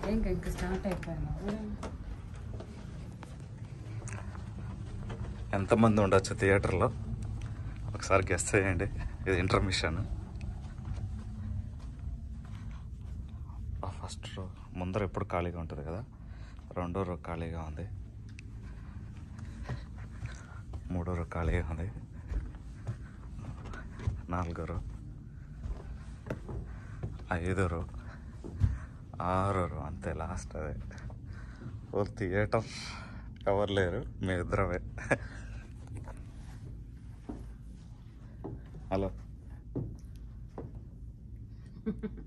ఇంకా ఇంకా స్టార్ట్ అయిపోయినా ఎంతమంది ఉండొచ్చు థియేటర్లో ఒకసారి గెస్ట్ చేయండి ఇది ఇంటర్మిషన్ ఫస్ట్ రో ముందర ఎప్పుడు ఖాళీగా ఉంటుంది కదా రెండో రో ఖాళీగా ఉంది మూడో రో ఖాళీగా ఉంది నాలుగో రో ఐదో రో ఆరో రో అంతే లాస్ట్ అదే ఓ థియేటర్ ఎవరు లేరు మీ ఇద్దరమే హలో